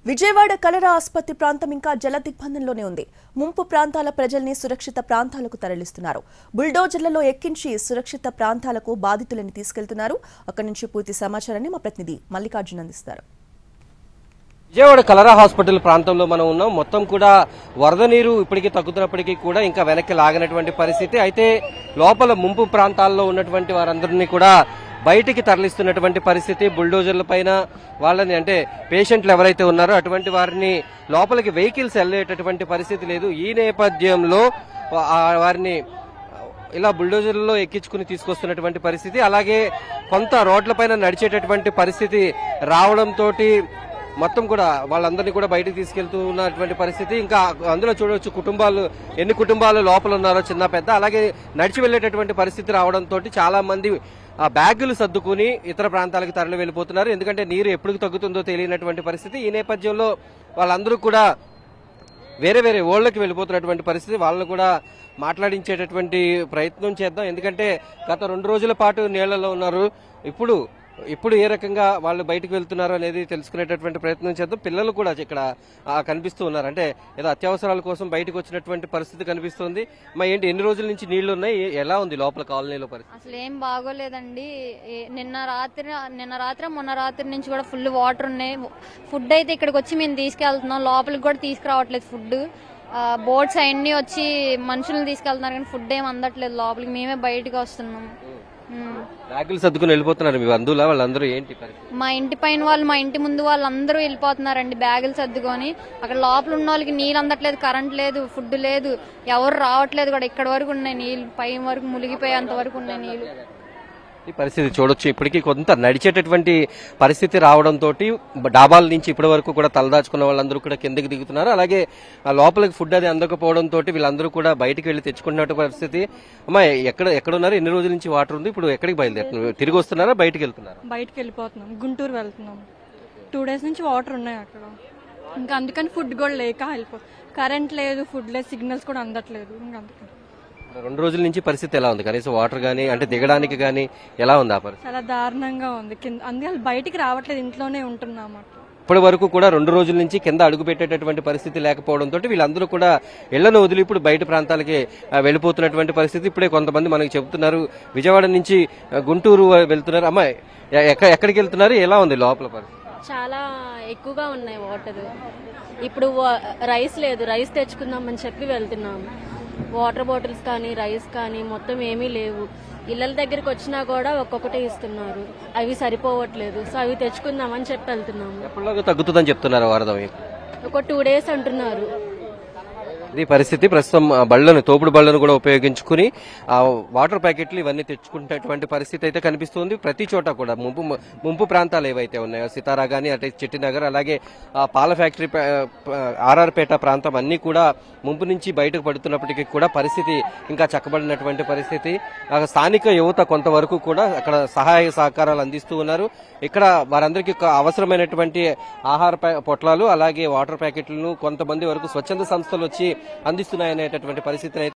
విజయవాడ కలరా ఆసుపత్రి ప్రాంతం ఇంకా జల దిగ్బంధంలోనే ఉంది ముంపు ప్రాంతాల ప్రజల్ని సురక్షిత ప్రాంతాలకు తరలిస్తున్నారు బుల్డోజర్లలో ఎక్కించి సురక్షిత ప్రాంతాలకు బాధితులని తీసుకెళ్తున్నారు అక్కడి నుంచి పూర్తి సమాచారాన్ని మా ప్రతినిధి మల్లికార్జున్ అందిస్తారు విజయవాడ కలరా హాస్పిటల్ ప్రాంతంలో మనం ఉన్నాం మొత్తం కూడా వరద నీరు ఇప్పటికీ తగ్గుతున్నప్పటికీ కూడా ఇంకా వెనక్కి లాగినటువంటి పరిస్థితి అయితే లోపల ముంపు ప్రాంతాల్లో ఉన్నటువంటి వారందరినీ కూడా బయటికి తరలిస్తున్నటువంటి పరిస్థితి బుల్డోజర్ల పైన వాళ్ళని అంటే పేషెంట్లు ఎవరైతే ఉన్నారో అటువంటి వారిని లోపలికి వెహికల్స్ వెళ్ళేటటువంటి పరిస్థితి లేదు ఈ నేపథ్యంలో ఆ వారిని ఇలా బుల్డోజర్లలో ఎక్కించుకుని తీసుకొస్తున్నటువంటి పరిస్థితి అలాగే కొంత రోడ్లపైన నడిచేటటువంటి పరిస్థితి రావడంతో మొత్తం కూడా వాళ్ళందరినీ కూడా బయటకు తీసుకెళ్తూ ఉన్నటువంటి పరిస్థితి ఇంకా అందులో చూడవచ్చు కుటుంబాలు ఎన్ని కుటుంబాలు లోపల ఉన్నారో చిన్న పెద్ద అలాగే నడిచి వెళ్ళేటటువంటి పరిస్థితి రావడంతో చాలా మంది ఆ బ్యాగులు సర్దుకుని ఇతర ప్రాంతాలకు తరలి వెళ్ళిపోతున్నారు ఎందుకంటే నీరు ఎప్పుడు తగ్గుతుందో తెలియనటువంటి పరిస్థితి ఈ నేపథ్యంలో వాళ్ళందరూ కూడా వేరే వేరే ఓళ్ళకి వెళ్ళిపోతున్నటువంటి పరిస్థితి వాళ్ళని కూడా మాట్లాడించేటటువంటి ప్రయత్నం చేద్దాం ఎందుకంటే గత రెండు రోజుల పాటు నీళ్లలో ఉన్నారు ఇప్పుడు ఇప్పుడు ఏ రకంగా వాళ్ళు బయటకు వెళ్తున్నారు అనేది తెలుసుకునేటటువంటి ప్రయత్నం చేద్దాం పిల్లలు కూడా ఇక్కడ ఆ, కనిపిస్తూ ఉన్నారు అంటే ఏదో అత్యవసరాల కోసం బయటకు వచ్చినటువంటి పరిస్థితి కనిపిస్తుంది మా ఏంటి ఎన్ని రోజుల నుంచి నీళ్లు ఉన్నాయి ఏ- ఎలా ఉంది లోపల కాలనీలో పరిస్థితి అసలు ఏం బాగోలేదండి ఏ- నిన్న రాత్రి నిన్న రాత్రి మొన్న రాత్రి నుంచి కూడా ఫుల్ వాటర్ ఉన్నాయి ఫుడ్ అయితే ఇక్కడికి వచ్చి మేము తీసుకెళ్తున్నాం లోపలికి కూడా తీసుకురావట్లేదు ఫుడ్ బోట్స్ అవన్నీ వచ్చి మనుషులను తీసుకెళ్తున్నారు కానీ ఫుడ్ ఏం అందట్లేదు లోపలికి మేమే బయటకు వస్తున్నాం ఉమ్. బ్యాగులు సర్దుకుని వెళ్ళిపోతున్నారు మీ బంధువుల వాళ్ళందరూ ఏంటి పరిస్థితి మా ఇంటి పైన వాళ్ళు మా ఇంటి ముందు వాళ్ళందరూ వెళ్ళిపోతున్నారండి బ్యాగులు సర్దుకొని అక్కడ లోపల ఉన్న వాళ్ళకి నీళ్ళు అందట్లేదు కరెంట్ లేదు ఫుడ్ లేదు ఎవరు రావట్లేదు కూడా ఇక్కడ వరకు ఉన్నాయి నీళ్ళు పై వరకు మునిగిపోయేంత వరకు ఉన్నాయి నీళ్ళు ఈ పరిస్థితి చూడొచ్చు ఇప్పటికీ కొంత నడిచేటటువంటి పరిస్థితి రావడంతో డాబాల నుంచి ఇప్పటి వరకు కూడా తలదాచుకున్న వాళ్ళందరూ కూడా కిందకి దిగుతున్నారు అలాగే ఆ లోపలికి ఫుడ్ అది అందకపోవడంతో వీళ్ళందరూ కూడా బయటికి వెళ్లి తెచ్చుకున్నట్టు పరిస్థితి అమ్మా ఎక్కడ ఎక్కడ ఉన్నారు ఎన్ని రోజుల నుంచి వాటర్ ఉంది ఇప్పుడు ఎక్కడికి బయలుదేరుతున్నారు తిరిగి వస్తున్నారా బయటికి వెళ్తున్నారా బయటకు వెళ్ళిపోతున్నాం గుంటూరు వెళ్తున్నాం టూ డేస్ నుంచి వాటర్ ఉన్నాయి అక్కడ ఇంకా అందుకని ఫుడ్ కూడా లేక వెళ్ళిపో కరెంట్ లేదు ఫుడ్ లేదు సిగ్నల్స్ కూడా అందట్లేదు ఇంకా అందుకని రెండు రోజుల నుంచి పరిస్థితి ఎలా ఉంది కనీసం వాటర్ గానీ అంటే దిగడానికి గానీ ఎలా ఉంది ఆ పరిస్థితి చాలా దారుణంగా ఉంది కింద అందుకని బయటికి రావట్లేదు ఇంట్లోనే ఉంటున్నాం అట్లా ఇప్పటి వరకు కూడా రెండు రోజుల నుంచి కింద అడుగు పెట్టేటటువంటి పరిస్థితి లేకపోవడంతో వీళ్ళందరూ కూడా ఇళ్లను వదిలి ఇప్పుడు బయట ప్రాంతాలకి ఆ, వెళ్ళిపోతున్నటువంటి పరిస్థితి ఇప్పుడే కొంతమంది మనకి చెబుతున్నారు విజయవాడ నుంచి ఆ, గుంటూరు వెళ్తున్నారు అమ్మాయి ఎక్క- ఎక్కడికి వెళ్తున్నారు ఎలా ఉంది లోపల పరిస్థితి చాలా ఎక్కువగా ఉన్నాయి వాటర్ ఇప్పుడు వా- రైస్ లేదు రైస్ తెచ్చుకుందామని చెప్పి వెళ్తున్నాం వాటర్ బాటిల్స్ కానీ రైస్ కానీ మొత్తం ఏమీ లేవు ఇళ్ళ దగ్గరికి వచ్చినా కూడా ఒక్కొక్కటే ఇస్తున్నారు అవి సరిపోవట్లేదు సో అవి తెచ్చుకుందామని చెప్పి వెళ్తున్నాము ఎప్పటిలాగా తగ్గుతుందని చెప్తున్నారు వరద మీకు ఒక టూ డేస్ అంటున్నారు ఇది పరిస్థితి ప్రస్తుతం ఆ, బళ్ళను తోపుడు బళ్ళను కూడా ఉపయోగించుకుని ఆ వాటర్ ప్యాకెట్లు ఇవన్నీ తెచ్చుకునేటువంటి పరిస్థితి అయితే కనిపిస్తుంది ప్రతి చోట కూడా ముంపు ముంపు ప్రాంతాలు ఏవైతే ఉన్నాయో సితారా గానీ అటే చిట్టినగర్ అలాగే ఆ, పాల ఫ్యాక్టరీ పే- ఆ, ఆర్ఆర్పేట ప్రాంతం అన్ని కూడా ముంపు నుంచి బయటకు పడుతున్నప్పటికీ కూడా పరిస్థితి ఇంకా చక్కబడినటువంటి పరిస్థితి ఆ, స్థానిక యువత కొంతవరకు కూడా అక్కడ సహాయ సహకారాలు అందిస్తూ ఉన్నారు ఇక్కడ వారందరికీ ఒక అవసరమైనటువంటి ఆహార ప్యా- పొట్లాలు అలాగే వాటర్ ప్యాకెట్లను కొంతమంది వరకు స్వచ్ఛంద సంస్థలు వచ్చి అందిస్తున్నాయనేటటువంటి పరిస్థితిని అయితే